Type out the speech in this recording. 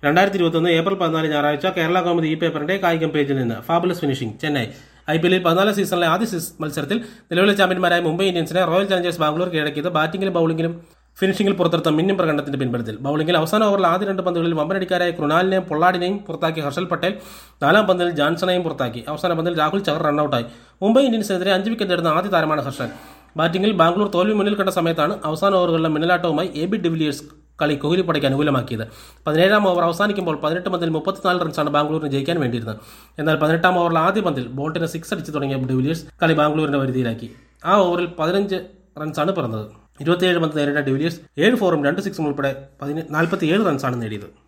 രണ്ടായിരത്തി ഇരുപത്തൊന്ന് ഏപ്രിൽ പതിനാല് ഞായറാഴ്ച കേരള കൗമുദി ഈ പേപ്പറിന്റെ കായികം പേജിൽ നിന്ന് fabulous finishing Chennai I P എല്ലിൽ പതിനാല് സീസണിലെ ആദ്യ സീസ് മത്സരത്തിൽ നിലവിലെ ചാമ്പ്യന്മാരായ മുംബൈ ഇന്ത്യൻസിനെ റോയൽ ചാലഞ്ചേഴ്സ് ബാംഗ്ലൂർ കീഴടക്കിയത് ബാറ്റിംഗിലും ബൌളിംഗിലും ഫിനിഷിംഗിൽ പുറത്തെടുത്ത മിന്നും പ്രകടനത്തിന്റെ പിൻബലത്തിൽ ബൌളിംഗിൽ അവസാന ഓവറിൽ ആദ്യ രണ്ട് പന്തുകളിൽ വമ്പനടിക്കാരായ കൃണാലിനെയും പൊള്ളാഡിനെയും പുറത്താക്കി ഹർഷൽ പട്ടേൽ നാലാം പന്തിൽ ജാൻസണെയും പുറത്താക്കി അവസാന പന്തിൽ രാഹുൽ ചഹർ റണ്ണൌട്ടായി മുംബൈ ഇന്ത്യൻസിനെതിരെ അഞ്ച് വിക്കറ്റ് നേടുന്ന ആദ്യ താരമാണ് ഹർഷൽ ബാറ്റിംഗിൽ ബാംഗ്ലൂർ തോൽവി മുന്നിൽ കണ്ട സമയത്താണ് അവസാന ഓവറുകളിലെ മിന്നലാട്ടവുമായി എ ബി ഡിവിലിയേഴ്സ് കളി കോഹ്ലിപ്പടയ്ക്ക് അനുകൂലമാക്കിയത് പതിനേഴാം ഓവർ അവസാനിക്കുമ്പോൾ പതിനെട്ട് പന്തിൽ മുപ്പത്തിനാല് റൺസാണ് ബാംഗ്ലൂരിന് ജയിക്കാൻ വേണ്ടിയിരുന്നത് എന്നാൽ പതിനെട്ടാം ഓവറിൽ ആദ്യ പന്തിൽ ബോൾട്ടിന് സിക്സ് അടിച്ചു തുടങ്ങിയ ഡിവിലിയേഴ്സ് കളി ബാംഗ്ലൂരിന്റെ വരുതിയിലാക്കി ആ ഓവറിൽ പതിനഞ്ച് റൺസാണ് പിറന്നത് ഇരുപത്തിയേഴ് പന്ത് നേരിട്ട ഡിവിലിയേഴ്സ് ഏഴ് ഫോറും രണ്ട് സിക്സും ഉൾപ്പെടെ നാൽപ്പത്തിയേഴ് റൺസാണ് നേടിയത്